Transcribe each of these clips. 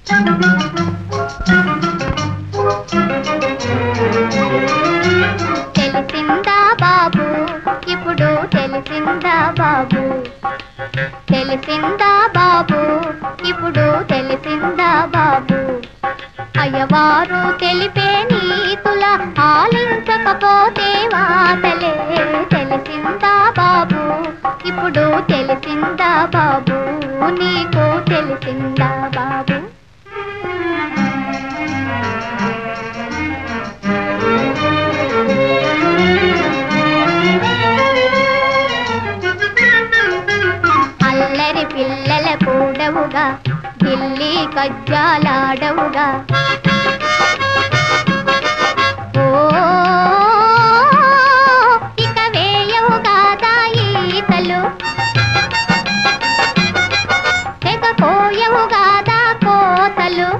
తెలిసిందా బాబు ఇప్పుడు తెలిసిందా బాబు తెలిసిందా బాబు ఇప్పుడు తెలిసిందా బాబు అయ్యవారు తెలిపే నీతుల ఆలించకపోతే వాతలే తెలిసిందా బాబు ఇప్పుడు తెలిసిందా బాబు నీకు తెలిసిందా బాబు అల్లరి పిల్లల కూడవుగా ఢిల్లీ కజ్జాలాడవుగా ఓ ఇక వేయవుగా ఈతలు తెగ కోయవుగా కోతలు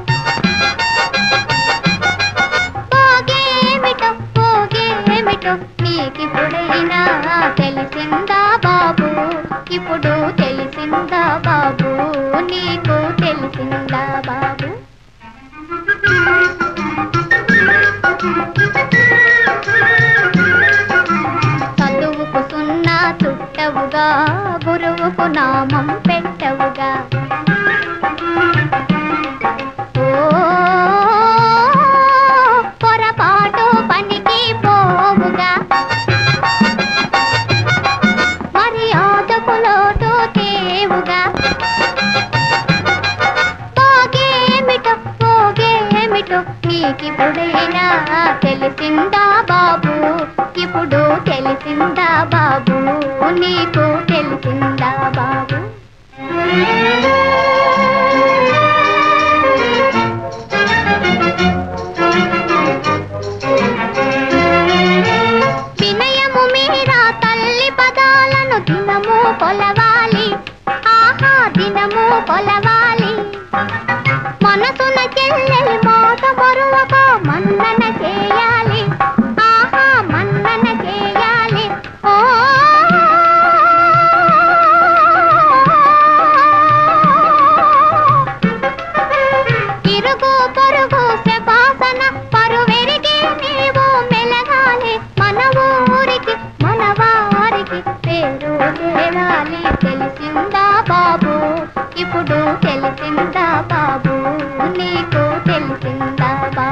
పోగేమిటో పోగేమిటో నీకిప్పుడైనా తెలిసిందా బాబు ఇప్పుడు తెలిసిందా బాబు నీకు తెలిసిందా బాబు చదువుకు సున్నా చుట్టవుగా గురువుకు నామం పెట్టవుగా ఓ పొరపాటు పనికి పోవుగా మర్యాదకు లోటు తేవుగా పోగేమిటో పోగేమిటో నీకిప్పుడైనా తెలిసిందా